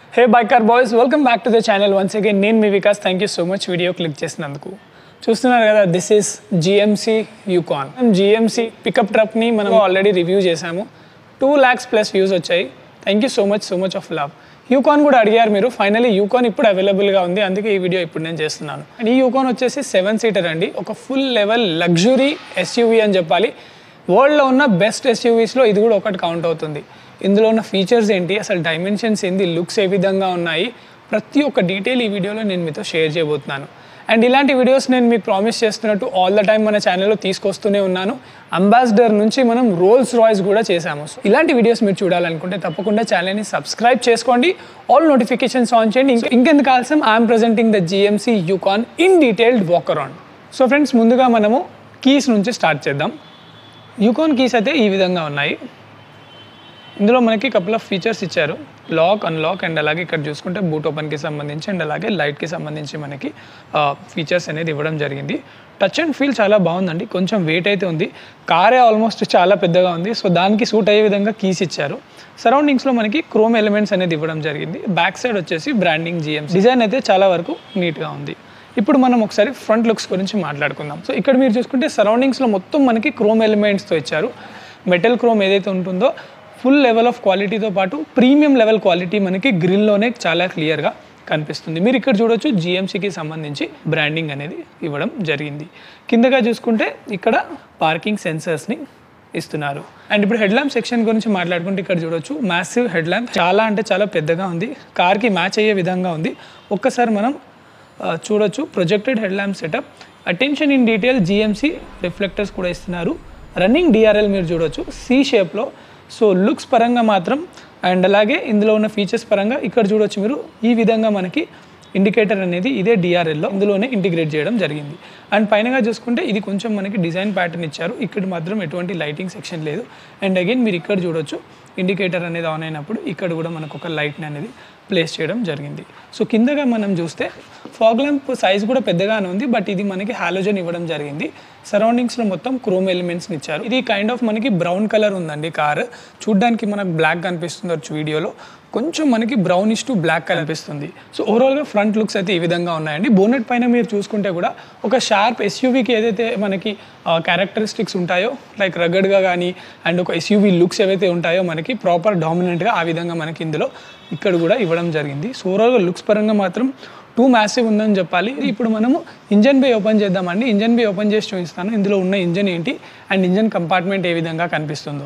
Hey biker boys welcome back to the channel once again నేను మీ Vikas thank you so much video click చేసినందుకు చూస్తున్నారు కదా this is GMC Yukon GMC pickup ట్రక్ని మనం already review చేశాము టూ ల్యాక్స్ ప్లస్ వ్యూస్ వచ్చాయి thank you so much so much of love Yukon కూడా అడిగారు మీరు ఫైనలీ యూకాన్ ఇప్పుడు అవైలబుల్గా ఉంది అందుకే ఈ వీడియో ఇప్పుడు నేను చేస్తున్నాను అండ్ ఈ యూకాన్ వచ్చేసి సెవెన్ సీటర్ అండి ఒక ఫుల్ లెవెల్ లగ్జరీ ఎస్యూవీ అని చెప్పాలి వరల్డ్లో ఉన్న బెస్ట్ ఎస్యూవీస్లో ఇది కూడా ఒకటి కౌంట్ అవుతుంది ఇందులో ఉన్న ఫీచర్స్ ఏంటి అసలు డైమెన్షన్స్ ఏంటి లుక్స్ ఏ విధంగా ఉన్నాయి ప్రతి ఒక్క డీటెయిల్ ఈ వీడియోలో నేను మీతో షేర్ చేయబోతున్నాను అండ్ ఇలాంటి వీడియోస్ నేను మీకు ప్రామిస్ చేస్తున్నట్టు ఆల్ ద టైం మన ఛానల్లో తీసుకొస్తూనే ఉన్నాను అంబాసిడర్ నుంచి మనం రోల్స్ రాయ్స్ కూడా చేశాము So, ఇలాంటి వీడియోస్ మీరు చూడాలనుకుంటే తప్పకుండా ఛానల్ని సబ్స్క్రైబ్ చేసుకోండి ఆల్ నోటిఫికేషన్స్ ఆన్ చేయండి ఇంక- ఇంకెందుకు ఆలస్యం I'm presenting the GMC Yukon in detailed walk around so friends ముందుగా మనము కీస్ నుంచి స్టార్ట్ చేద్దాం యూకాన్ కీస్ అయితే ఈ విధంగా ఉన్నాయి ఇందులో మనకి కపుల్ ఆఫ్ ఫీచర్స్ ఇచ్చారు లాక్ అన్లాక్ అండ్ అలాగే ఇక్కడ చూసుకుంటే బూట్ ఓపెన్కి సంబంధించి అండ్ అలాగే లైట్కి సంబంధించి మనకి ఫీచర్స్ అనేది ఇవ్వడం జరిగింది టచ్ అండ్ ఫీల్ చాలా బాగుందండి కొంచెం వెయిట్ అయితే ఉంది కారే ఆల్మోస్ట్ చాలా పెద్దగా ఉంది సో దానికి సూట్ అయ్యే విధంగా కీస్ ఇచ్చారు సరౌండింగ్స్లో మనకి క్రోమ్ ఎలిమెంట్స్ అనేది ఇవ్వడం జరిగింది బ్యాక్ సైడ్ వచ్చేసి బ్రాండింగ్ జిఎం డిజైన్ అయితే చాలా వరకు నీట్గా ఉంది ఇప్పుడు మనం ఒకసారి ఫ్రంట్ లుక్స్ గురించి మాట్లాడుకుందాం సో ఇక్కడ మీరు చూసుకుంటే సరౌండింగ్స్లో మొత్తం మనకి క్రోమ్ ఎలిమెంట్స్తో ఇచ్చారు మెటల్ క్రోమ్ ఏదైతే ఉంటుందో ఫుల్ లెవెల్ ఆఫ్ క్వాలిటీతో పాటు ప్రీమియం లెవెల్ క్వాలిటీ మనకి గ్రిల్లోనే చాలా క్లియర్గా కనిపిస్తుంది మీరు ఇక్కడ చూడొచ్చు జిఎంసీకి సంబంధించి బ్రాండింగ్ అనేది ఇవ్వడం జరిగింది కిందగా చూసుకుంటే ఇక్కడ పార్కింగ్ సెన్సర్స్ని ఇస్తున్నారు అండ్ ఇప్పుడు హెడ్ ల్యాంప్ సెక్షన్ గురించి మాట్లాడుకుంటే ఇక్కడ చూడొచ్చు మ్యాసివ్ హెడ్ ల్యాంప్ చాలా అంటే చాలా పెద్దగా ఉంది కార్కి మ్యాచ్ అయ్యే విధంగా ఉంది ఒక్కసారి మనం ఆ, చూడొచ్చు projected head lamp setup attention in detail GMC reflectors కూడా ఇస్తున్నారు రన్నింగ్ డిఆర్ఎల్ మీరు చూడొచ్చు సి షేప్లో సో లుక్స్ పరంగా మాత్రం అండ్ అలాగే ఇందులో ఉన్న ఫీచర్స్ పరంగా ఇక్కడ చూడొచ్చు మీరు ఈ విధంగా మనకి ఇండికేటర్ అనేది ఇదే డిఆర్ఎల్లో ఇందులోనే ఇంటిగ్రేట్ చేయడం జరిగింది అండ్ పైనగా చూసుకుంటే ఇది కొంచెం మనకి డిజైన్ ప్యాటర్న్ ఇచ్చారు ఇక్కడ మాత్రం ఎటువంటి లైటింగ్ సెక్షన్ లేదు అండ్ అగైన్ మీరు ఇక్కడ చూడొచ్చు ఇండికేటర్ అనేది ఆన్ అయినప్పుడు ఇక్కడ కూడా మనకు ఒక లైట్ని అనేది ప్లేస్ చేయడం జరిగింది సో కిందగా మనం చూస్తే ఫాగ్ ల్యాంప్ సైజ్ కూడా పెద్దగానే ఉంది బట్ ఇది మనకి హాలోజన్ ఇవ్వడం జరిగింది సరౌండింగ్స్లో మొత్తం క్రోమ్ ఎలిమెంట్స్ని ఇచ్చారు ఇది కైండ్ ఆఫ్ మనకి బ్రౌన్ కలర్ ఉందండి కార్ చూడ్డానికి మనకు బ్లాక్ కనిపిస్తుంది వచ్చు వీడియోలో కొంచెం మనకి బ్రౌనిష్ టు బ్లాక్ కనిపిస్తుంది సో ఓవరాల్గా ఫ్రంట్ లుక్స్ అయితే ఈ విధంగా ఉన్నాయండి బోనెట్ పైన మీరు చూసుకుంటే కూడా ఒక షార్ప్ ఎస్యూవీకి ఏదైతే మనకి క్యారెక్టరిస్టిక్స్ ఉంటాయో లైక్ రగడ్గా కానీ అండ్ ఒక ఎస్యూవీ లుక్స్ ఏవైతే ఉంటాయో మనకి ప్రాపర్ డామినెంట్గా ఆ విధంగా మనకి ఇందులో ఇక్కడ కూడా ఇవ్వడం జరిగింది సో ఓవరాల్గా లుక్స్ పరంగా మాత్రం టూ మ్యాసివ్ ఉందని చెప్పాలి ఇప్పుడు మనము ఇంజన్ బే ఓపెన్ చేద్దామండి ఇంజన్ బే ఓపెన్ చేసి చూపిస్తాను ఇందులో ఉన్న ఇంజన్ ఏంటి అండ్ ఇంజన్ కంపార్ట్మెంట్ ఏ విధంగా కనిపిస్తుందో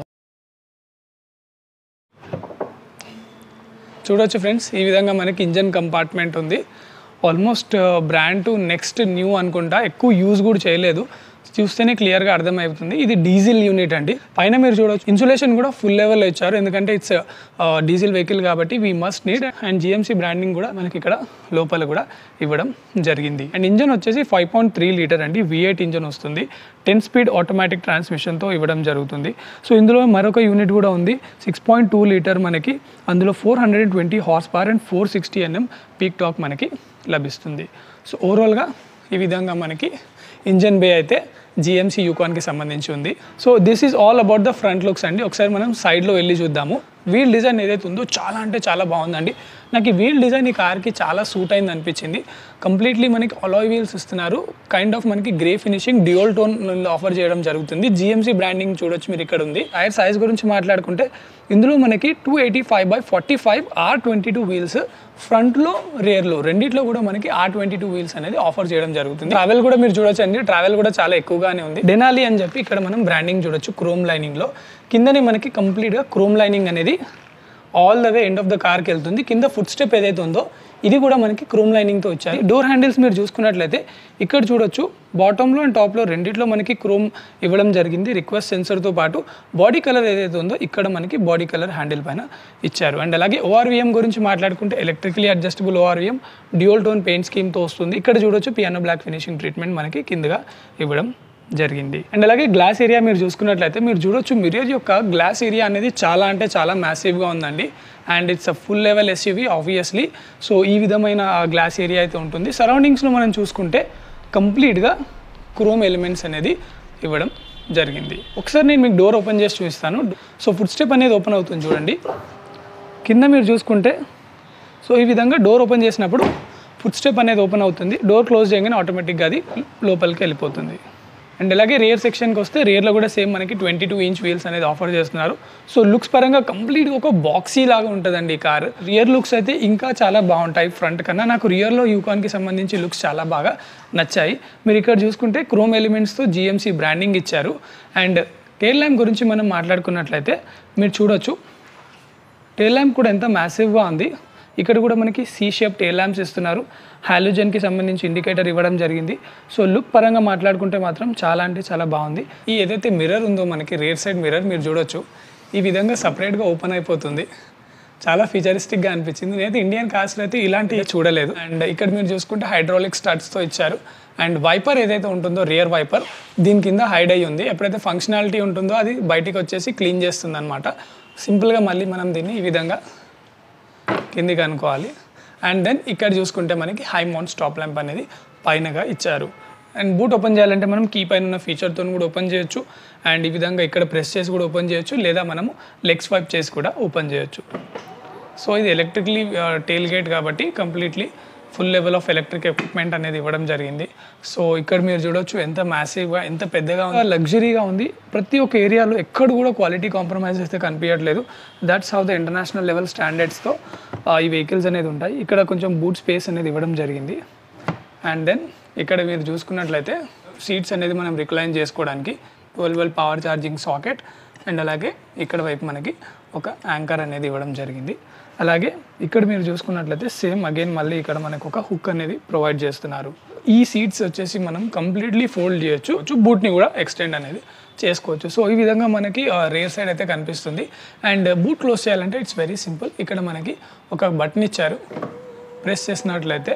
చూడొచ్చు ఫ్రెండ్స్ ఈ విధంగా మనకి ఇంజన్ కంపార్ట్మెంట్ ఉంది almost brand to next new అనుకుంటా ఎక్కువ యూజ్ కూడా చేయలేదు చూస్తేనే క్లియర్గా అర్థమవుతుంది ఇది డీజిల్ యూనిట్ అండి పైన మీరు చూడవచ్చు ఇన్సులేషన్ కూడా ఫుల్ లెవెల్లో ఇచ్చారు ఎందుకంటే ఇట్స్ డీజిల్ వెహికల్ కాబట్టి we must need and GMC branding కూడా మనకి ఇక్కడ లోపల కూడా ఇవ్వడం జరిగింది అండ్ ఇంజన్ వచ్చేసి ఫైవ్ పాయింట్ త్రీ లీటర్ అండి వి ఎయిట్ ఇంజన్ వస్తుంది టెన్ స్పీడ్ ఆటోమేటిక్ ట్రాన్స్మిషన్తో ఇవ్వడం జరుగుతుంది సో ఇందులో మరొక యూనిట్ కూడా ఉంది సిక్స్ పాయింట్ టూ లీటర్ మనకి అందులో four hundred and twenty horse power and four sixty NM peak torque మనకి లభిస్తుంది సో ఓవరాల్గా ఈ విధంగా మనకి ఇంజన్ బే అయితే జిఎంసీ యూకాన్కి సంబంధించి ఉంది so this is all about the front looks అండి ఒకసారి మనం సైడ్లో వెళ్ళి చూద్దాము వీల్ డిజైన్ ఏదైతే ఉందో చాలా అంటే చాలా బాగుందండి నాకు ఈ వీల్ డిజైన్ ఈ కార్కి చాలా సూట్ అయింది అనిపించింది కంప్లీట్లీ మనకి అలాయ్ వీల్స్ ఇస్తున్నారు కైండ్ ఆఫ్ మనకి grey finishing dual tone offer చేయడం జరుగుతుంది జిఎంసీ బ్రాండింగ్ చూడొచ్చు మీరు ఇక్కడ ఉంది టైర్ సైజ్ గురించి మాట్లాడుకుంటే ఇందులో మనకి two eighty five by forty five R twenty two wheels ఫ్రంట్లో రేర్లో రెండిట్లో కూడా మనకి ఆర్ ట్వంటీ టూ వీల్స్ అనేది ఆఫర్ చేయడం జరుగుతుంది ట్రావెల్ కూడా మీరు చూడొచ్చు అండి ట్రావెల్ కూడా చాలా ఎక్కువగానే ఉంది డెనాలి అని చెప్పి ఇక్కడ మనం బ్రాండింగ్ చూడొచ్చు క్రోమ్ లైనింగ్లో కిందనే మనకి కంప్లీట్గా క్రోమ్ లైనింగ్ అనేది all the way end of the కార్కి వెళ్తుంది కింద ఫుట్ స్టెప్ ఏదైతే ఉందో ఇది కూడా మనకి క్రోమ్ లైనింగ్తో వచ్చాయి డోర్ హ్యాండిల్స్ మీరు చూసుకున్నట్లయితే ఇక్కడ చూడొచ్చు బాటంలో అండ్ టాప్లో రెండిట్లో మనకి క్రోమ్ ఇవ్వడం జరిగింది రిక్వెస్ట్ సెన్సర్తో పాటు బాడీ కలర్ ఏదైతే ఉందో ఇక్కడ మనకి బాడీ కలర్ హ్యాండిల్ పైన ఇచ్చారు అండ్ అలాగే ఓఆర్విఎం గురించి మాట్లాడుకుంటే electrically adjustable ORVM dual tone paint స్కీమ్తో వస్తుంది ఇక్కడ చూడొచ్చు పియానో బ్లాక్ ఫినిషింగ్ ట్రీట్మెంట్ మనకి కిందగా ఇవ్వడం జరిగింది అండ్ అలాగే గ్లాస్ ఏరియా మీరు చూసుకున్నట్లయితే మీరు చూడొచ్చు మిరియర్ యొక్క గ్లాస్ ఏరియా అనేది చాలా అంటే చాలా మ్యాసివ్గా ఉందండి and it's a full level SUV obviously so ఈ విధమైన గ్లాస్ ఏరియా అయితే ఉంటుంది సరౌండింగ్స్లో మనం చూసుకుంటే కంప్లీట్గా క్రోమ్ ఎలిమెంట్స్ అనేది ఇవ్వడం జరిగింది ఒకసారి నేను మీకు డోర్ ఓపెన్ చేసి చూపిస్తాను సో ఫుడ్ స్టెప్ అనేది ఓపెన్ అవుతుంది చూడండి కింద మీరు చూసుకుంటే సో ఈ విధంగా డోర్ ఓపెన్ చేసినప్పుడు ఫుడ్ స్టెప్ అనేది ఓపెన్ అవుతుంది డోర్ క్లోజ్ చేయగానే ఆటోమేటిక్గా అది లోపలికి వెళ్ళిపోతుంది అండ్ అలాగే రియర్ సెక్షన్కి వస్తే రియర్లో కూడా సేమ్ మనకి ట్వంటీ టూ ఇంచ్ వీల్స్ అనేది ఆఫర్ చేస్తున్నారు సో లుక్స్ పరంగా కంప్లీట్గా ఒక బాక్సీ లాగా ఉంటుందండి ఈ కార్ రియర్ లుక్స్ అయితే ఇంకా చాలా బాగుంటాయి ఫ్రంట్ కన్నా నాకు రియర్లో యూకాన్కి సంబంధించి లుక్స్ చాలా బాగా నచ్చాయి మీరు ఇక్కడ చూసుకుంటే క్రోమ్ ఎలిమెంట్స్తో జిఎంసీ బ్రాండింగ్ ఇచ్చారు అండ్ టేల్ ల్యాంప్ గురించి మనం మాట్లాడుకున్నట్లయితే మీరు చూడొచ్చు టేల్ ల్యాంప్ కూడా ఎంత మ్యాసివ్గా ఉంది ఇక్కడ కూడా మనకి సీ షేప్ టేల్ ల్యాంప్స్ ఇస్తున్నారు హాలోజన్కి సంబంధించి ఇండికేటర్ ఇవ్వడం జరిగింది సో లుక్ పరంగా మాట్లాడుకుంటే మాత్రం చాలా అంటే చాలా బాగుంది ఈ ఏదైతే మిర్రర్ ఉందో మనకి రేర్ సైడ్ మిర్రర్ మీరు చూడొచ్చు ఈ విధంగా సపరేట్గా ఓపెన్ అయిపోతుంది చాలా ఫీచరిస్టిక్గా అనిపించింది నేనైతే ఇండియన్ కార్స్లో అయితే ఇలాంటివి చూడలేదు అండ్ ఇక్కడ మీరు చూసుకుంటే హైడ్రాలిక్ స్టార్ట్స్తో ఇచ్చారు అండ్ వైపర్ ఏదైతే ఉంటుందో రియర్ వైపర్ దీని కింద హైడ్ అయ్యి ఉంది ఎప్పుడైతే ఫంక్షనాలిటీ ఉంటుందో అది బయటికి వచ్చేసి క్లీన్ చేస్తుంది అనమాట సింపుల్గా మళ్ళీ మనం దీన్ని ఈ విధంగా కిందికి అనుకోవాలి అండ్ దెన్ ఇక్కడ చూసుకుంటే మనకి హై మౌంట్ స్టాప్ ల్యాంప్ అనేది పైనగా ఇచ్చారు అండ్ బూట్ ఓపెన్ చేయాలంటే మనం కీ పైన ఉన్న ఫీచర్తో కూడా ఓపెన్ చేయొచ్చు అండ్ ఈ విధంగా ఇక్కడ ప్రెస్ చేసి కూడా ఓపెన్ చేయొచ్చు లేదా మనము లెగ్ స్వైప్ చేసి కూడా ఓపెన్ చేయొచ్చు సో ఇది ఎలక్ట్రిక్లీ టేల్ గేట్ కాబట్టి completely full level of electric equipment అనేది ఇవ్వడం జరిగింది సో ఇక్కడ మీరు చూడొచ్చు ఎంత మ్యాసివ్గా ఎంత పెద్దగా ఉంది లగ్జరీగా ఉంది ప్రతి ఒక్క ఏరియాలో ఎక్కడ కూడా క్వాలిటీ కాంప్రమైజ్ అయితే కనిపించట్లేదు that's how the international level స్టాండర్డ్స్తో ఈ వెహికల్స్ అనేది ఉంటాయి ఇక్కడ కొంచెం బూట్ స్పేస్ అనేది ఇవ్వడం జరిగింది అండ్ దెన్ ఇక్కడ మీరు చూసుకున్నట్లయితే సీట్స్ అనేది మనం రిక్లైన్ చేసుకోవడానికి twelve volt power charging socket and అలాగే ఇక్కడ వైపు మనకి ఒక యాంకర్ అనేది ఇవ్వడం జరిగింది అలాగే ఇక్కడ మీరు చూసుకున్నట్లయితే సేమ్ అగైన్ మళ్ళీ ఇక్కడ మనకు ఒక హుక్ అనేది ప్రొవైడ్ చేస్తున్నారు ఈ సీట్స్ వచ్చేసి మనం కంప్లీట్లీ ఫోల్డ్ చేయొచ్చు బూట్ని కూడా ఎక్స్టెండ్ అనేది చేసుకోవచ్చు సో ఈ విధంగా మనకి రేర్ సైడ్ అయితే కనిపిస్తుంది అండ్ బూట్ క్లోజ్ చేయాలంటే ఇట్స్ వెరీ సింపుల్ ఇక్కడ మనకి ఒక బటన్ ఇచ్చారు ప్రెస్ చేసినట్లయితే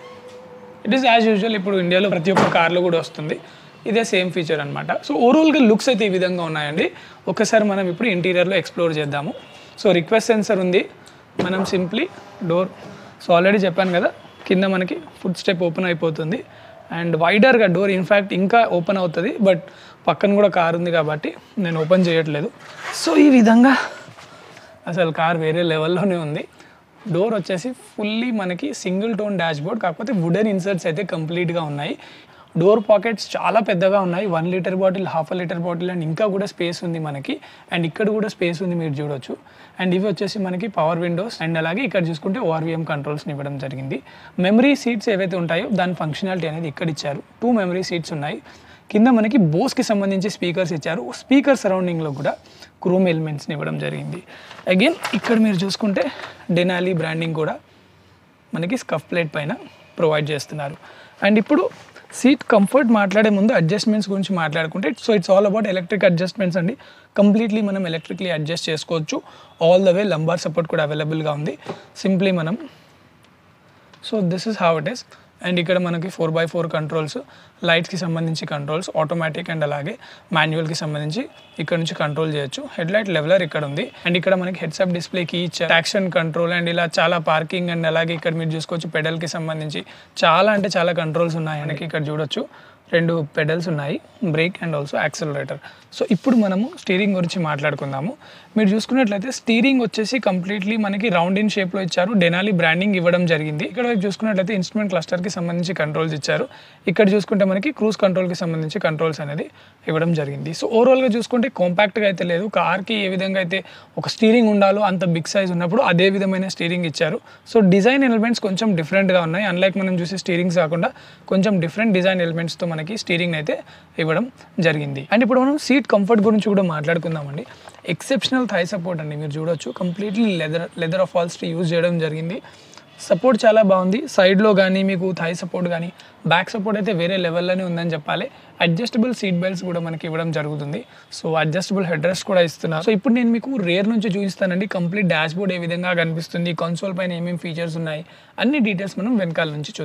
ఇట్ ఈస్ యాజ్ యూజువల్ ఇప్పుడు ఇండియాలో ప్రతి ఒక్క కార్లో కూడా వస్తుంది ఇదే సేమ్ ఫీచర్ అనమాట సో ఓవరాల్గా లుక్స్ అయితే ఈ విధంగా ఉన్నాయండి ఒకసారి మనం ఇప్పుడు ఇంటీరియర్లో ఎక్స్ప్లోర్ చేద్దాము సో రిక్వెస్ట్ సెన్సర్ ఉంది మనం సింప్లీ డోర్ సో ఆల్రెడీ చెప్పాను కదా కింద మనకి ఫుడ్ స్టెప్ ఓపెన్ అయిపోతుంది అండ్ వైడర్గా డోర్ ఇన్ఫ్యాక్ట్ ఇంకా ఓపెన్ అవుతుంది బట్ పక్కన కూడా కార్ ఉంది కాబట్టి నేను ఓపెన్ చేయట్లేదు సో ఈ విధంగా అసలు కార్ వేరే లెవెల్లోనే ఉంది డోర్ వచ్చేసి ఫుల్లీ మనకి సింగిల్ టోన్ డాష్ బోర్డ్ కాకపోతే వుడెన్ ఇన్సర్ట్స్ అయితే కంప్లీట్గా ఉన్నాయి డోర్ పాకెట్స్ చాలా పెద్దగా ఉన్నాయి one litre bottle half litre bottle and ఇంకా కూడా స్పేస్ ఉంది మనకి అండ్ ఇక్కడ కూడా స్పేస్ ఉంది మీరు చూడొచ్చు అండ్ ఇవి వచ్చేసి మనకి పవర్ విండోస్ అండ్ అలాగే ఇక్కడ చూసుకుంటే ఓఆర్వీఎం కంట్రోల్స్ని ఇవ్వడం జరిగింది మెమరీ సీట్స్ ఏవైతే ఉంటాయో దాని ఫంక్షనాలిటీ అనేది ఇక్కడ ఇచ్చారు టూ మెమరీ సీట్స్ ఉన్నాయి కింద మనకి బోస్కి సంబంధించి స్పీకర్స్ ఇచ్చారు స్పీకర్ సరౌండింగ్లో కూడా క్రోమ్ ఎలిమెంట్స్ని ఇవ్వడం జరిగింది అగైన్ ఇక్కడ మీరు చూసుకుంటే డెనాలి బ్రాండింగ్ కూడా మనకి స్కఫ్ ప్లేట్ పైన ప్రొవైడ్ చేస్తున్నారు అండ్ ఇప్పుడు సీట్ కంఫర్ట్ మాట్లాడే ముందు అడ్జస్ట్మెంట్స్ గురించి మాట్లాడుకుంటే so it's all about electric adjustments అండి కంప్లీట్లీ మనం ఎలక్ట్రిక్లీ అడ్జస్ట్ చేసుకోవచ్చు all the way lumbar support కూడా అవైలబుల్గా ఉంది సింప్లీ మనం so this is how it is and ఇక్కడ మనకి ఫోర్ బై ఫోర్ కంట్రోల్స్ లైట్స్కి సంబంధించి కంట్రోల్స్ ఆటోమేటిక్ అండ్ అలాగే మాన్యువల్కి సంబంధించి ఇక్కడ నుంచి కంట్రోల్ చేయొచ్చు హెడ్ లైట్ లెవెలర్ ఇక్కడ ఉంది అండ్ ఇక్కడ మనకి హెడ్స్ అప్ డిస్ప్లేకి ఇచ్చే యాక్షన్ కంట్రోల్ అండ్ ఇలా చాలా పార్కింగ్ అండ్ అలాగే ఇక్కడ మీరు చూసుకోవచ్చు పెడల్కి సంబంధించి చాలా అంటే చాలా కంట్రోల్స్ ఉన్నాయి మనకి ఇక్కడ చూడొచ్చు రెండు పెడల్స్ ఉన్నాయి brake and also accelerator so ఇప్పుడు మనము స్టీరింగ్ గురించి మాట్లాడుకుందాము మీరు చూసుకున్నట్లయితే స్టీరింగ్ వచ్చేసి కంప్లీట్లీ మనకి రౌండ్ ఇన్ షేప్లో ఇచ్చారు డెనాలి బ్రాండింగ్ ఇవ్వడం జరిగింది ఇక్కడ వైపు చూసుకున్నట్లయితే ఇన్స్ట్రుమెంట్ క్లస్టర్కి సంబంధించి కంట్రోల్స్ ఇచ్చారు ఇక్కడ చూసుకుంటే మనకి క్రూజ్ కంట్రోల్కి సంబంధించి కంట్రోల్స్ అనేది ఇవ్వడం జరిగింది సో ఓవరాల్గా చూసుకుంటే కాంపాక్ట్గా అయితే లేదు కార్కి ఏ విధంగా అయితే ఒక స్టీరింగ్ ఉండాలో అంత బిగ్ సైజ్ ఉన్నప్పుడు అదే విధమైన స్టీరింగ్ ఇచ్చారు సో డిజైన్ ఎలిమెంట్స్ కొంచెం డిఫరెంట్గా ఉన్నాయి అన్లైక్ మనం చూసే స్టీరింగ్స్ కాకుండా కొంచెం డిఫరెంట్ డిజైన్ ఎలిమెంట్స్తో మనకి స్టీరింగ్ అయితే ఇవ్వడం జరిగింది అండ్ ఇప్పుడు మనం సీట్ కంఫర్ట్ గురించి కూడా మాట్లాడుకుందామండి ఎక్సెప్షనల్ థై సపోర్ట్ అండి మీరు చూడొచ్చు కంప్లీట్లీ లెదర్ లెదర్ ఆఫ్ ఆల్స్టీ యూజ్ చేయడం జరిగింది సపోర్ట్ చాలా బాగుంది సైడ్లో కానీ మీకు థై సపోర్ట్ కానీ బ్యాక్ సపోర్ట్ అయితే వేరే లెవెల్లోనే ఉందని చెప్పాలి అడ్జస్టబుల్ సీట్ బెల్ట్స్ కూడా మనకి ఇవ్వడం జరుగుతుంది సో అడ్జస్టబుల్ హెడ్ రెస్ట్ కూడా ఇస్తున్నారు సో ఇప్పుడు నేను మీకు రేర్ నుంచి చూపిస్తానండి కంప్లీట్ డాష్ బోర్డ్ ఏ విధంగా కనిపిస్తుంది కన్సోల్ పైన ఏమేమి ఫీచర్స్ ఉన్నాయి అన్ని డీటెయిల్స్ మనం వెనకాల నుంచి చూద్దాం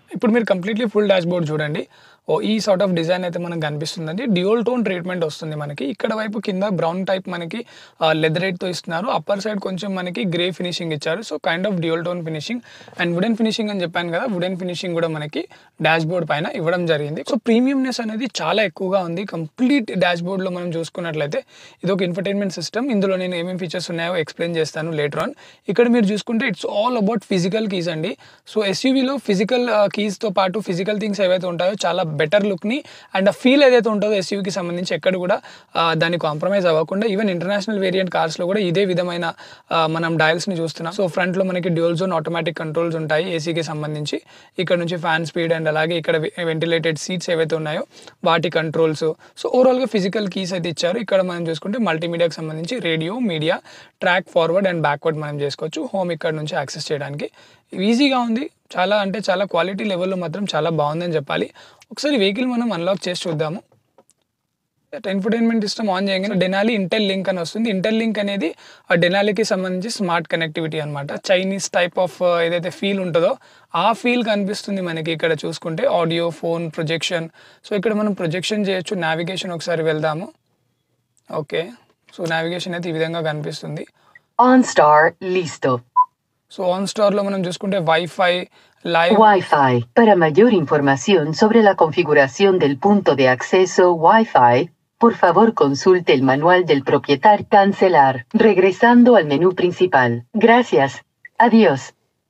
ఇప్పుడు మీరు కంప్లీట్లీ ఫుల్ డాష్ బోర్డ్ చూడండి ఓ ఈ సార్ట్ ఆఫ్ డిజైన్ అయితే మనకు కనిపిస్తుందండి డ్యూయల్ టోన్ ట్రీట్మెంట్ వస్తుంది మనకి ఇక్కడ వైపు కింద బ్రౌన్ టైప్ మనకి లెదరేట్తో ఇస్తున్నారు అప్పర్ సైడ్ కొంచెం మనకి గ్రే ఫినిషింగ్ ఇచ్చారు so kind of dual tone finishing and wooden finishing అని చెప్పాను కదా వుడెన్ ఫినిషింగ్ కూడా మనకి డాష్ బోర్డ్ పైన ఇవ్వడం జరిగింది సో ప్రీమియంనెస్ అనేది చాలా ఎక్కువగా ఉంది కంప్లీట్ డాష్ బోర్డ్లో మనం చూసుకున్నట్లయితే ఇది ఒక ఇన్ఫర్టైన్మెంట్ సిస్టమ్ ఇందులో నేను ఏమేమి ఫీచర్స్ ఉన్నాయో ఎక్స్ప్లెయిన్ చేస్తాను లేటర్ ఆన్ ఇక్కడ మీరు చూసుకుంటే it's all about physical keys అండి సో ఎస్యూవీలో ఫిజికల్ కీస్తో పాటు ఫిజికల్ థింగ్స్ ఏవైతే ఉంటాయో చాలా బెటర్ లుక్ని అండ్ ఆ ఫీల్ ఏదైతే ఉంటుందో ఎస్యూవీకి సంబంధించి ఎక్కడ కూడా ఆ, దాన్ని కాంప్రమైజ్ అవ్వకుండా ఈవెన్ ఇంటర్నేషనల్ వేరియంట్ కార్స్లో కూడా ఇదే విధమైన ఆ, మనం డయల్స్ని చూస్తున్నాం సో ఫ్రంట్లో మనకి డ్యూల్ జోన్ ఆటోమేటిక్ కంట్రోల్స్ ఉంటాయి ఏసీకి సంబంధించి ఇక్కడ నుంచి ఫ్యాన్ స్పీడ్ అండ్ అలాగే ఇక్కడ వెంటిలేటెడ్ సీట్స్ ఏవైతే ఉన్నాయో వాటి కంట్రోల్స్ సో ఓవరాల్గా ఫిజికల్ కీస్ అయితే ఇచ్చారు ఇక్కడ మనం చూసుకుంటే మల్టీమీడియాకి సంబంధించి radio media track forward and backward మనం చేసుకోవచ్చు హోమ్ ఇక్కడ నుంచి యాక్సెస్ చేయడానికి ఈజీగా ఉంది చాలా అంటే చాలా క్వాలిటీ లెవెల్లో మాత్రం చాలా బాగుందని చెప్పాలి ఒకసారి వెహికల్ మనం అన్లాక్ చేసి చూద్దాము ఇన్ఫర్టైన్మెంట్ సిస్టమ్ ఆన్ చేయగానే డెనాలి ఇంటెల్ లింక్ అని వస్తుంది ఇంటెల్ లింక్ అనేది ఆ డెనాలికి సంబంధించి స్మార్ట్ కనెక్టివిటీ అనమాట చైనీస్ టైప్ ఆఫ్ ఏదైతే ఫీల్ ఉంటుందో ఆ ఫీల్ కనిపిస్తుంది మనకి ఇక్కడ చూసుకుంటే ఆడియో ఫోన్ ప్రొజెక్షన్ సో ఇక్కడ మనం ప్రొజెక్షన్ చేయొచ్చు నావిగేషన్ ఒకసారి వెళ్దాము ఓకే సో నావిగేషన్ అయితే ఈ విధంగా కనిపిస్తుంది OnStar, listo. సో ఆన్ స్టార్లో మనం చూసుకుంటే wifi live Wi-Fi. Para mayor información sobre la configuración del punto de acceso Wi-Fi, por favor consulte el manual del propietario. Cancelar. Regresando al menú principal. Gracias. Adiós.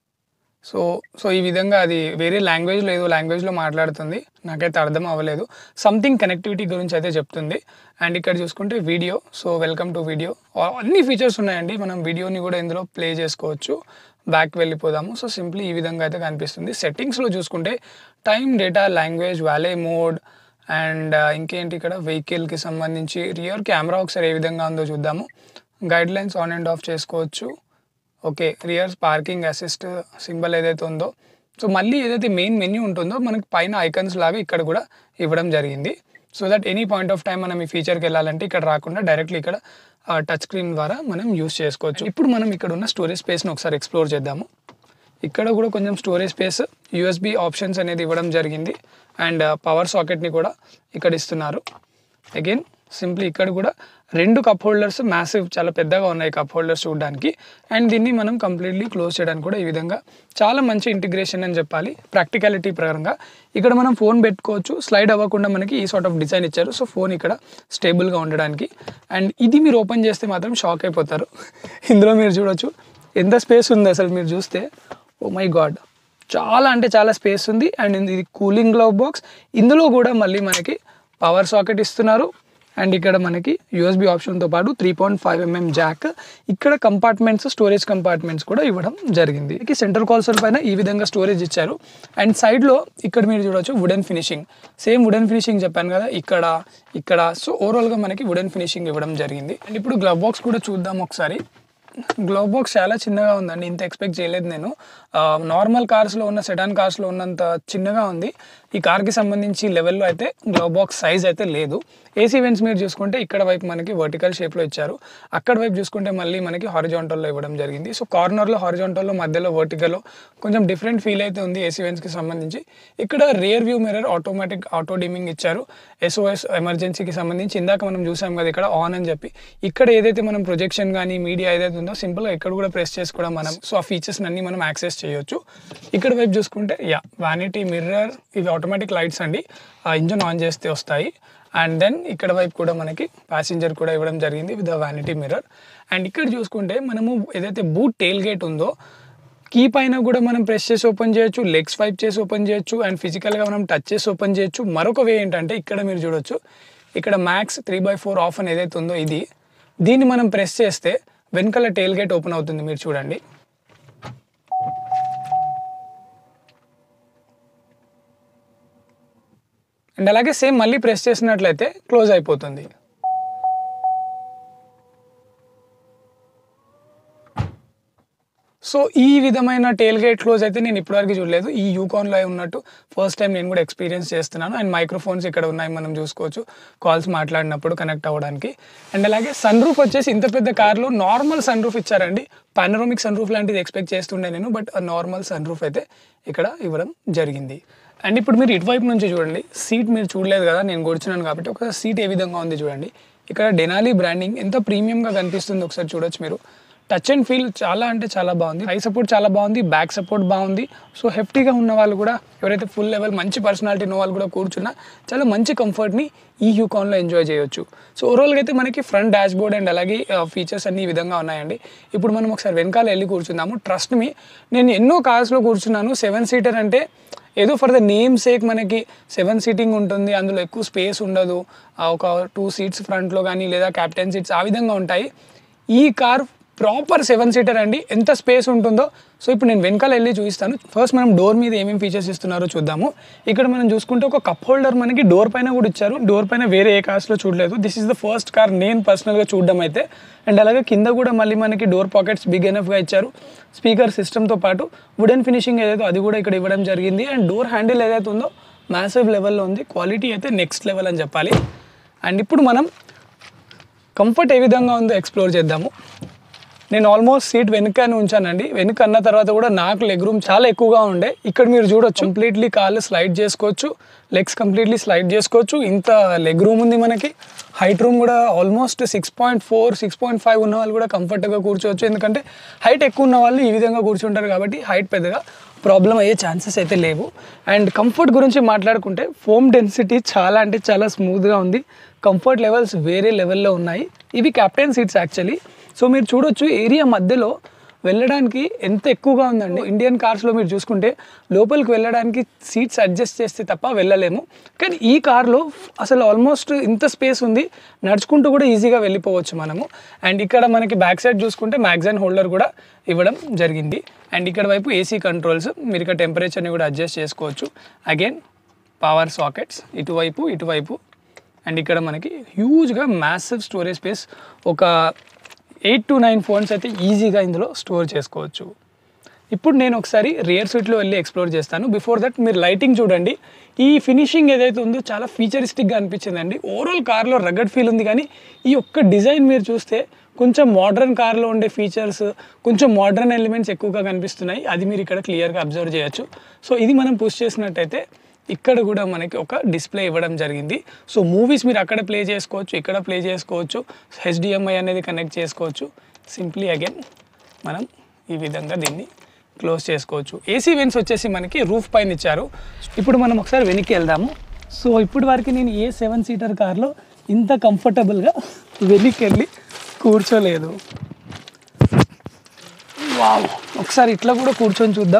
So so ఈ విధంగా అది వేరే లాంగ్వేజ్లో ఏదో లాంగ్వేజ్లో మాట్లాడుతుంది నాకైతే అర్థం అవ్వలేదు సంథింగ్ కనెక్టివిటీ గురించి అయితే చెప్తుంది అండ్ ఇక్కడ చూసుకుంటే video so welcome to video అన్ని ఫీచర్స్ ఉన్నాయండి మనం వీడియోని కూడా ఇందులో ప్లే చేసుకోవచ్చు బ్యాక్ వెళ్ళిపోదాము సో సింప్లీ ఈ విధంగా అయితే కనిపిస్తుంది సెట్టింగ్స్లో చూసుకుంటే time data language valet mode and ఇంకేంటి ఇక్కడ వెహికల్కి సంబంధించి రియర్ కెమెరా ఒకసారి ఏ విధంగా ఉందో చూద్దాము guide lines on and off చేసుకోవచ్చు okay rear parking assist symbol ఏదైతే ఉందో సో మళ్ళీ ఏదైతే మెయిన్ మెన్యూ ఉంటుందో మనకి పైన ఐకన్స్ లాగా ఇక్కడ కూడా ఇవ్వడం జరిగింది so that any point of time మనం ఈ ఫీచర్కి వెళ్ళాలంటే ఇక్కడ రాకుండా డైరెక్ట్లీ ఇక్కడ టచ్ స్క్రీన్ ద్వారా మనం యూస్ చేసుకోవచ్చు ఇప్పుడు మనం ఇక్కడ ఉన్న స్టోరేజ్ స్పేస్ని ఒకసారి ఎక్స్ప్లోర్ చేద్దాము ఇక్కడ కూడా కొంచెం స్టోరేజ్ స్పేస్ యూఎస్బి ఆప్షన్స్ అనేది ఇవ్వడం జరిగింది అండ్ పవర్ సాకెట్ని కూడా ఇక్కడ ఇస్తున్నారు అగైన్ సింప్లీ ఇక్కడ కూడా రెండు కప్ హోల్డర్స్ మ్యాసివ్ చాలా పెద్దగా ఉన్నాయి కప్ హోల్డర్స్ చూడడానికి అండ్ దీన్ని మనం కంప్లీట్లీ క్లోజ్ చేయడానికి కూడా ఈ విధంగా చాలా మంచి ఇంటిగ్రేషన్ అని చెప్పాలి ప్రాక్టికాలిటీ ప్రకారంగా ఇక్కడ మనం ఫోన్ పెట్టుకోవచ్చు స్లైడ్ అవ్వకుండా మనకి ఈ సార్ట్ ఆఫ్ డిజైన్ ఇచ్చారు సో ఫోన్ ఇక్కడ స్టేబుల్గా ఉండడానికి అండ్ ఇది మీరు ఓపెన్ చేస్తే మాత్రం షాక్ అయిపోతారు ఇందులో మీరు చూడొచ్చు ఎంత స్పేస్ ఉంది అసలు మీరు చూస్తే ఓ మై గాడ్ చాలా అంటే చాలా స్పేస్ ఉంది అండ్ ఇది కూలింగ్ గ్లవ్ బాక్స్ ఇందులో కూడా మళ్ళీ మనకి పవర్ సాకెట్ ఇస్తున్నారు అండ్ ఇక్కడ మనకి యూఎస్బి ఆప్షన్తో పాటు three point five MM jack ఇక్కడ కంపార్ట్మెంట్స్ స్టోరేజ్ కంపార్ట్మెంట్స్ కూడా ఇవ్వడం జరిగింది ఇక సెంటర్ కాల్సర్ పైన ఈ విధంగా స్టోరేజ్ ఇచ్చారు అండ్ సైడ్లో ఇక్కడ మీరు చూడొచ్చు wooden finishing same wooden finishing చెప్పాను కదా ఇక్కడ ఇక్కడ సో ఓవరాల్గా మనకి వుడెన్ ఫినిషింగ్ ఇవ్వడం జరిగింది అండ్ ఇప్పుడు గ్లవ్ బాక్స్ కూడా చూద్దాం ఒకసారి గ్లోవ్ బాక్స్ చాలా చిన్నగా ఉందండి ఇంత ఎక్స్పెక్ట్ చేయలేదు నేను నార్మల్ కార్స్లో ఉన్న సెడాన్ కార్స్లో ఉన్నంత చిన్నగా ఉంది ఈ కార్కి సంబంధించి లెవెల్లో అయితే గ్లోవ్ బాక్స్ సైజ్ అయితే లేదు ఏసీ వెంట్స్ మీరు చూసుకుంటే ఇక్కడ వైపు మనకి వర్టికల్ షేప్లో ఇచ్చారు అక్కడ వైపు చూసుకుంటే మళ్ళీ మనకి హారిజాంటల్లో ఇవ్వడం జరిగింది సో కార్నర్లో హారిజాంటల్లో మధ్యలో వర్టికల్లో కొంచెం డిఫరెంట్ ఫీల్ అయితే ఉంది ఏసీ వెంట్స్కి సంబంధించి ఇక్కడ rear view mirror automatic auto dimming ఇచ్చారు ఎస్ఓఎస్ ఎమర్జెన్సీకి సంబంధించి ఇందాక మనం చూసాం కదా ఇక్కడ ఆన్ అని చెప్పి ఇక్కడ ఏదైతే మనం ప్రొజెక్షన్ కానీ మీడియా ఏదైతే ఉందో సింపుల్గా ఇక్కడ కూడా ప్రెస్ చేసి కూడా మనం సో ఆ ఫీచర్స్ అన్ని మనం యాక్సెస్ చేయొచ్చు ఇక్కడ వైపు చూసుకుంటే యా వానిటీ మిర్రర్ ఇవి ఆటోమేటిక్ లైట్స్ అండి ఆ ఇంజన్ ఆన్ చేస్తే వస్తాయి అండ్ దెన్ ఇక్కడ వైపు కూడా మనకి ప్యాసింజర్ కూడా ఇవ్వడం జరిగింది విత్ వ్యానిటీ మిర్రర్ అండ్ ఇక్కడ చూసుకుంటే మనము ఏదైతే బూట్ టెయిల్ గేట్ ఉందో కీ పైన కూడా మనం ప్రెస్ చేసి ఓపెన్ చేయొచ్చు లెగ్ స్వైప్ చేసి ఓపెన్ చేయొచ్చు అండ్ ఫిజికల్గా మనం టచ్ చేసి ఓపెన్ చేయొచ్చు మరొక వే ఏంటంటే ఇక్కడ మీరు చూడొచ్చు ఇక్కడ max three by four off అని ఏదైతే ఉందో ఇది దీన్ని మనం ప్రెస్ చేస్తే వెనకాల టెయిల్ గేట్ ఓపెన్ అవుతుంది మీరు చూడండి అండ్ అలాగే సేమ్ మళ్ళీ ప్రెస్ చేసినట్లయితే క్లోజ్ అయిపోతుంది సో ఈ విధమైన టేల్ గేట్ క్లోజ్ అయితే నేను ఇప్పటివరకు చూడలేదు ఈ యూకాన్లో ఉన్నట్టు ఫస్ట్ టైం నేను కూడా ఎక్స్పీరియన్స్ చేస్తున్నాను అండ్ మైక్రోఫోన్స్ ఇక్కడ ఉన్నాయి మనం చూసుకోవచ్చు కాల్స్ మాట్లాడినప్పుడు కనెక్ట్ అవ్వడానికి అండ్ అలాగే సన్ రూఫ్ వచ్చేసి ఇంత పెద్ద కార్లో నార్మల్ సన్ రూఫ్ ఇచ్చారండి పానరోమిక్ సన్ రూఫ్ లాంటిది ఎక్స్పెక్ట్ చేస్తుండే నేను బట్ నార్మల్ సన్ రూఫ్ అయితే ఇక్కడ ఇవ్వడం జరిగింది అండ్ ఇప్పుడు మీరు ఇటువైపు నుంచి చూడండి సీట్ మీరు చూడలేదు కదా నేను కూర్చున్నాను కాబట్టి ఒక సీట్ ఏ విధంగా ఉంది చూడండి ఇక్కడ డెనాలి బ్రాండింగ్ ఎంత ప్రీమియంగా కనిపిస్తుంది ఒకసారి చూడొచ్చు మీరు టచ్ అండ్ ఫీల్ చాలా అంటే చాలా బాగుంది హై సపోర్ట్ చాలా బాగుంది బ్యాక్ సపోర్ట్ బాగుంది సో హెఫ్టీగా ఉన్న వాళ్ళు కూడా ఎవరైతే ఫుల్ లెవెల్ మంచి పర్సనాలిటీ ఉన్న వాళ్ళు కూడా కూర్చున్నా చాలా మంచి కంఫర్ట్ని ఈ యూకాన్లో ఎంజాయ్ చేయొచ్చు సో ఓవరాల్గా అయితే మనకి ఫ్రంట్ డాష్ బోర్డ్ అండ్ అలాగే ఫీచర్స్ అన్ని ఈ విధంగా ఉన్నాయండి ఇప్పుడు మనం ఒకసారి వెనకాల వెళ్ళి కూర్చుందాము ట్రస్ట్ మీ నేను ఎన్నో కార్స్లో కూర్చున్నాను సెవెన్ సీటర్ అంటే ఏదో ఫర్ ద నేమ్ సేక్ మనకి సెవెన్ సీటింగ్ ఉంటుంది అందులో ఎక్కువ స్పేస్ ఉండదు ఆ ఒక టూ సీట్స్ ఫ్రంట్లో కానీ లేదా క్యాప్టెన్ సీట్స్ ఆ విధంగా ఉంటాయి ఈ కార్ ప్రాపర్ సెవెన్ సీటర్ అండి ఎంత స్పేస్ ఉంటుందో సో ఇప్పుడు నేను వెనకాల వెళ్ళి చూపిస్తాను ఫస్ట్ మనం డోర్ మీద ఏమేమి ఫీచర్స్ ఇస్తున్నారో చూద్దాము ఇక్కడ మనం చూసుకుంటే ఒక కప్ హోల్డర్ మనకి డోర్ పైన కూడా ఇచ్చారు డోర్ పైన వేరే ఏ కార్స్లో చూడలేదు this is the first car నేను పర్సనల్గా చూడడం అయితే అండ్ అలాగే కింద కూడా మళ్ళీ మనకి డోర్ పాకెట్స్ బిగ్ ఎనఫ్గా ఇచ్చారు స్పీకర్ సిస్టమ్తో పాటు వుడెన్ ఫినిషింగ్ ఏదైతే అది కూడా ఇక్కడ ఇవ్వడం జరిగింది అండ్ డోర్ హ్యాండిల్ ఏదైతే ఉందో మ్యాసివ్ లెవెల్లో ఉంది క్వాలిటీ అయితే నెక్స్ట్ లెవెల్ అని చెప్పాలి అండ్ ఇప్పుడు మనం కంఫర్ట్ ఏ విధంగా ఉందో ఎక్స్ప్లోర్ చేద్దాము నేను ఆల్మోస్ట్ సీట్ వెనుకనే ఉంచానండి వెనుక అన్న తర్వాత కూడా నాకు లెగ్ రూమ్ చాలా ఎక్కువగా ఉండే ఇక్కడ మీరు చూడొచ్చు కంప్లీట్లీ కాళ్ళు స్లైడ్ చేసుకోవచ్చు లెగ్స్ కంప్లీట్లీ స్లైడ్ చేసుకోవచ్చు ఇంత లెగ్ రూమ్ ఉంది మనకి హైట్ రూమ్ కూడా almost six point four six point five ఉన్న వాళ్ళు కూడా కంఫర్ట్గా కూర్చోవచ్చు ఎందుకంటే హైట్ ఎక్కువ ఉన్న వాళ్ళు ఈ విధంగా కూర్చుంటారు కాబట్టి హైట్ పెద్దగా ప్రాబ్లం అయ్యే ఛాన్సెస్ అయితే లేవు అండ్ కంఫర్ట్ గురించి మాట్లాడుకుంటే ఫోమ్ డెన్సిటీ చాలా అంటే చాలా స్మూత్గా ఉంది కంఫర్ట్ లెవెల్స్ వేరే లెవెల్లో ఉన్నాయి ఇవి క్యాప్టెన్ సీట్స్ యాక్చువల్లీ సో మీరు చూడొచ్చు ఏరియా మధ్యలో వెళ్ళడానికి ఎంత ఎక్కువగా ఉందండి ఇండియన్ కార్స్లో మీరు చూసుకుంటే లోపలికి వెళ్ళడానికి సీట్స్ అడ్జస్ట్ చేస్తే తప్ప వెళ్ళలేము కానీ ఈ కార్లో అసలు ఆల్మోస్ట్ ఇంత స్పేస్ ఉంది నడుచుకుంటూ కూడా ఈజీగా వెళ్ళిపోవచ్చు మనము అండ్ ఇక్కడ మనకి బ్యాక్ సైడ్ చూసుకుంటే మ్యాగ్జైన్ హోల్డర్ కూడా ఇవ్వడం జరిగింది అండ్ ఇక్కడ వైపు ఏసీ కంట్రోల్స్ మీరు ఇక్కడ టెంపరేచర్ని కూడా అడ్జస్ట్ చేసుకోవచ్చు అగైన్ పవర్ సాకెట్స్ ఇటువైపు ఇటువైపు అండ్ ఇక్కడ మనకి హ్యూజ్గా మ్యాసివ్ స్టోరేజ్ స్పేస్ ఒక ఎయిట్ టు నైన్ ఫోన్స్ అయితే ఈజీగా ఇందులో స్టోర్ చేసుకోవచ్చు ఇప్పుడు నేను ఒకసారి రియర్ సీట్లో వెళ్ళి ఎక్స్ప్లోర్ చేస్తాను బిఫోర్ దట్ మీరు లైటింగ్ చూడండి ఈ ఫినిషింగ్ ఏదైతే ఉందో చాలా ఫీచరిస్టిక్గా అనిపించిందండి ఓవరాల్ కార్లో రగడ్ ఫీల్ ఉంది కానీ ఈ ఒక్క డిజైన్ మీరు చూస్తే కొంచెం మోడర్న్ కార్లో ఉండే ఫీచర్స్ కొంచెం మోడర్న్ ఎలిమెంట్స్ ఎక్కువగా కనిపిస్తున్నాయి అది మీరు ఇక్కడ క్లియర్గా అబ్జర్వ్ చేయొచ్చు సో ఇది మనం పుష్ చేసినట్టయితే ఇక్కడ కూడా మనకి ఒక డిస్ప్లే ఇవ్వడం జరిగింది సో మూవీస్ మీరు అక్కడ ప్లే చేసుకోవచ్చు ఇక్కడ ప్లే చేసుకోవచ్చు హెచ్డిఎంఐ అనేది కనెక్ట్ చేసుకోవచ్చు సింప్లీ అగైన్ మనం ఈ విధంగా దీన్ని క్లోజ్ చేసుకోవచ్చు ఏసీ వెన్స్ వచ్చేసి మనకి రూఫ్ పైన ఇచ్చారు ఇప్పుడు మనం ఒకసారి వెనక్కి వెళ్దాము సో ఇప్పుడు వరకు నేను ఏ సెవెన్ సీటర్ కార్లో ఇంత కంఫర్టబుల్గా వెనక్కి వెళ్ళి కూర్చోలేదు వావ్ ఒకసారి ఇట్లా కూడా కూర్చొని చూద్దాం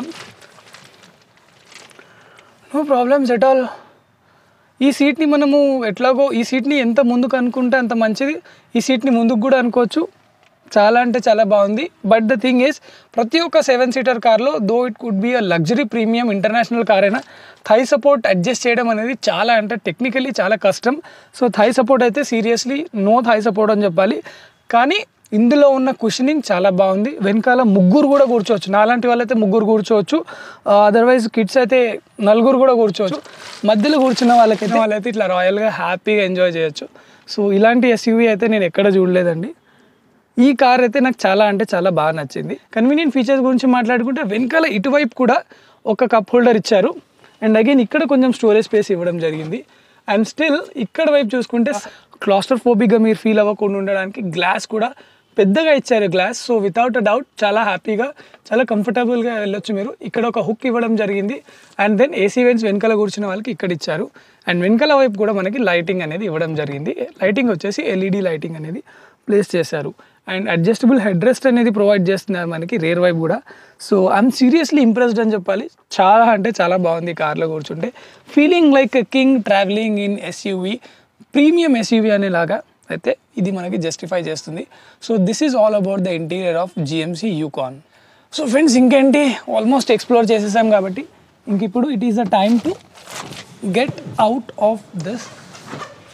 నో ప్రాబ్లమ్స్ ఎట్ ఆల్ ఈ సీట్ని మనము ఎట్లాగో ఈ సీట్ని ఎంత ముందుకు అనుకుంటే అంత మంచిది ఈ సీట్ని ముందుకు కూడా అనుకోవచ్చు చాలా అంటే చాలా బాగుంది బట్ ద థింగ్ ఈస్ ప్రతి ఒక్క సెవెన్ సీటర్ కార్లో though it could be a luxury premium international car అయినా థై సపోర్ట్ అడ్జస్ట్ చేయడం అనేది చాలా అంటే టెక్నికలీ చాలా కష్టం సో థై సపోర్ట్ అయితే సీరియస్లీ నో థై సపోర్ట్ అని చెప్పాలి కానీ ఇందులో ఉన్న కుషనింగ్ చాలా బాగుంది వెనకాల ముగ్గురు కూడా కూర్చోవచ్చు నాలాంటి వాళ్ళైతే ముగ్గురు కూర్చోవచ్చు అదర్వైజ్ కిడ్స్ అయితే నలుగురు కూడా కూర్చోవచ్చు మధ్యలో కూర్చున్న వాళ్ళకైతే వాళ్ళైతే ఇట్లా రాయల్గా హ్యాపీగా ఎంజాయ్ చేయొచ్చు సో ఇలాంటి ఎస్యూవీ అయితే నేను ఎక్కడ చూడలేదండి ఈ కార్ అయితే నాకు చాలా అంటే చాలా బాగా నచ్చింది కన్వీనియంట్ ఫీచర్స్ గురించి మాట్లాడుకుంటే వెనకాల ఇటువైపు కూడా ఒక కప్ హోల్డర్ ఇచ్చారు అండ్ అగైన్ ఇక్కడ కొంచెం స్టోరేజ్ స్పేస్ ఇవ్వడం జరిగింది అండ్ స్టిల్ ఇక్కడ వైపు చూసుకుంటే క్లాస్టర్ ఫోబిక్గా మీరు ఫీల్ అవ్వకుండా ఉండడానికి గ్లాస్ కూడా పెద్దగా ఇచ్చారు glass so without a doubt చాలా హ్యాపీగా చాలా కంఫర్టబుల్గా వెళ్ళొచ్చు మీరు ఇక్కడ ఒక హుక్ ఇవ్వడం జరిగింది అండ్ దెన్ ఏసీ వెన్స్ వెనకాల కూర్చున్న వాళ్ళకి ఇక్కడ ఇచ్చారు అండ్ వెనకాల వైపు కూడా మనకి లైటింగ్ అనేది ఇవ్వడం జరిగింది లైటింగ్ వచ్చేసి ఎల్ఈడి లైటింగ్ అనేది ప్లేస్ చేశారు అండ్ అడ్జస్టబుల్ హెడ్ రెస్ట్ అనేది ప్రొవైడ్ చేస్తున్నారు మనకి రేర్ వైపు కూడా సో ఐఎమ్ సీరియస్లీ ఇంప్రెస్డ్ అని చెప్పాలి చాలా అంటే చాలా బాగుంది కార్లో కూర్చుంటే feeling like king travelling in SUV premium SUV అనేలాగా అయితే ఇది మనకి జస్టిఫై చేస్తుంది so this is all about the interior of GMC Yukon so friends ఇంకేంటి ఆల్మోస్ట్ ఎక్స్ప్లోర్ చేసేసాం కాబట్టి ఇంక ఇప్పుడు it is the time to get out of this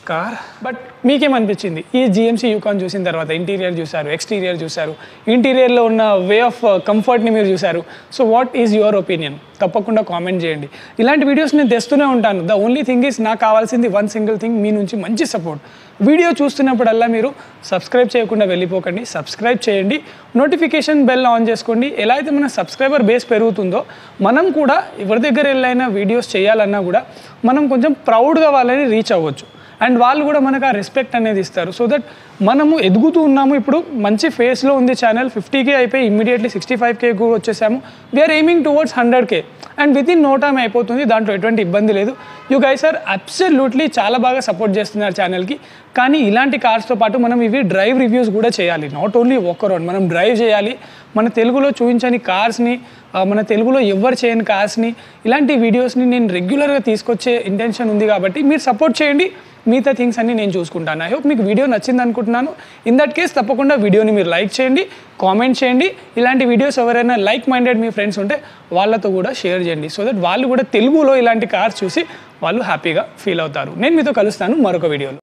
car but మీకేమనిపించింది ఈ జిఎంసీ యూకాన్ చూసిన తర్వాత ఇంటీరియర్ చూశారు ఎక్స్టీరియర్ చూశారు ఇంటీరియర్లో ఉన్న వే ఆఫ్ కంఫర్ట్ని మీరు చూశారు so what is your opinion తప్పకుండా కామెంట్ చేయండి ఇలాంటి వీడియోస్ నేను తెస్తూనే ఉంటాను ద ఓన్లీ థింగ్ ఈస్ నాకు కావాల్సింది వన్ సింగిల్ థింగ్ మీ నుంచి మంచి సపోర్ట్ వీడియో చూస్తున్నప్పుడల్లా మీరు సబ్స్క్రైబ్ చేయకుండా వెళ్ళిపోకండి సబ్స్క్రైబ్ చేయండి నోటిఫికేషన్ బెల్ ఆన్ చేసుకోండి ఎలా అయితే మన సబ్స్క్రైబర్ బేస్ పెరుగుతుందో మనం కూడా ఎవరి దగ్గర వెళ్ళైనా వీడియోస్ చేయాలన్నా కూడా మనం కొంచెం ప్రౌడ్గా వాళ్ళని రీచ్ అవ్వచ్చు అండ్ వాళ్ళు కూడా మనకు ఆ రెస్పెక్ట్ అనేది ఇస్తారు సో దట్ మనము ఎదుగుతూ ఉన్నాము ఇప్పుడు మంచి ఫేస్లో ఉంది ఛానల్ ఫిఫ్టీకే అయిపోయి ఇమ్మీడియట్లీ సిక్స్టీ ఫైవ్ కే కూడా వచ్చేసాము we are aiming towards hundred K and within no time అయిపోతుంది దాంట్లో ఎటువంటి ఇబ్బంది లేదు యూ గైస్ ఆర్ అబ్సల్యూట్లీ చాలా బాగా సపోర్ట్ చేస్తున్నారు ఛానల్కి కానీ ఇలాంటి కార్స్తో పాటు మనం ఇవి డ్రైవ్ రివ్యూస్ కూడా చేయాలి నాట్ ఓన్లీ ఒక్క రౌండ్ మనం డ్రైవ్ చేయాలి మన తెలుగులో చూపించని కార్స్ని ఆ, మన తెలుగులో ఎవరు చేయని కార్స్ని ఇలాంటి వీడియోస్ని నేను రెగ్యులర్గా తీసుకొచ్చే ఇంటెన్షన్ ఉంది కాబట్టి మీరు సపోర్ట్ చేయండి మిగతా థింగ్స్ అన్ని నేను చూసుకుంటాను ఐ హోప్ మీకు వీడియో నచ్చింది అనుకుంటున్నాను ఇన్ దట్ కేస్ తప్పకుండా వీడియోని మీరు లైక్ చేయండి కామెంట్ చేయండి ఇలాంటి వీడియోస్ ఎవరైనా లైక్ మైండెడ్ మీ ఫ్రెండ్స్ ఉంటే వాళ్ళతో కూడా షేర్ చేయండి సో దట్ వాళ్ళు కూడా తెలుగులో ఇలాంటి కార్స్ చూసి వాళ్ళు హ్యాపీగా ఫీల్ అవుతారు నేను మీతో కలుస్తాను మరొక వీడియోలో